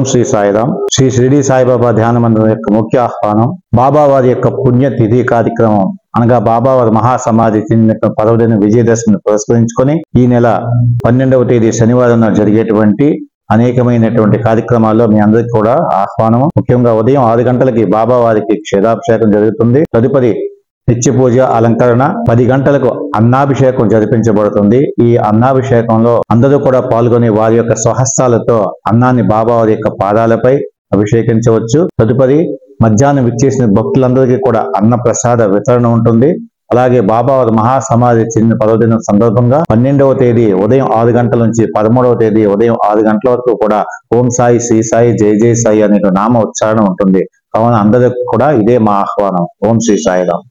శ్రీ సాయిరాం శ్రీ షిరిడి సాయిబాబా ధ్యాన మందిరం యొక్క ముఖ్య ఆహ్వానం బాబా వారి యొక్క పుణ్య తిథి కార్యక్రమం అనగా బాబా వారి మహాసమాధి చెందిన పదవదిన విజయదశమిని పురస్కరించుకొని ఈ నెల పన్నెండవ తేదీ శనివారం నాడు జరిగేటువంటి అనేకమైనటువంటి కార్యక్రమాల్లో మీ అందరికీ కూడా ఆహ్వానం ముఖ్యంగా ఉదయం ఆరు గంటలకి బాబా వారికి క్షీరాభిషేకం జరుగుతుంది తదుపరి నిత్య పూజ అలంకరణ పది గంటలకు అన్నాభిషేకం జరిపించబడుతుంది ఈ అన్నాభిషేకంలో అందరూ కూడా పాల్గొని వారి యొక్క స్వహస్తాలతో అన్నాన్ని బాబా వారి యొక్క పాదాలపై అభిషేకించవచ్చు తదుపరి మధ్యాహ్నం విచ్చేసిన భక్తులందరికీ కూడా అన్న ప్రసాద వితరణ ఉంటుంది అలాగే బాబా వారి మహాసమాధి చెందిన పర్వదినం సందర్భంగా పన్నెండవ తేదీ ఉదయం ఆరు గంటల నుంచి పదమూడవ తేదీ ఉదయం ఆరు గంటల వరకు కూడా ఓం సాయి శ్రీ సాయి జై జై సాయి అనే నామ ఉచ్చారణ ఉంటుంది కావున అందరికి కూడా ఇదే మా ఆహ్వానం ఓం శ్రీ సాయిరాం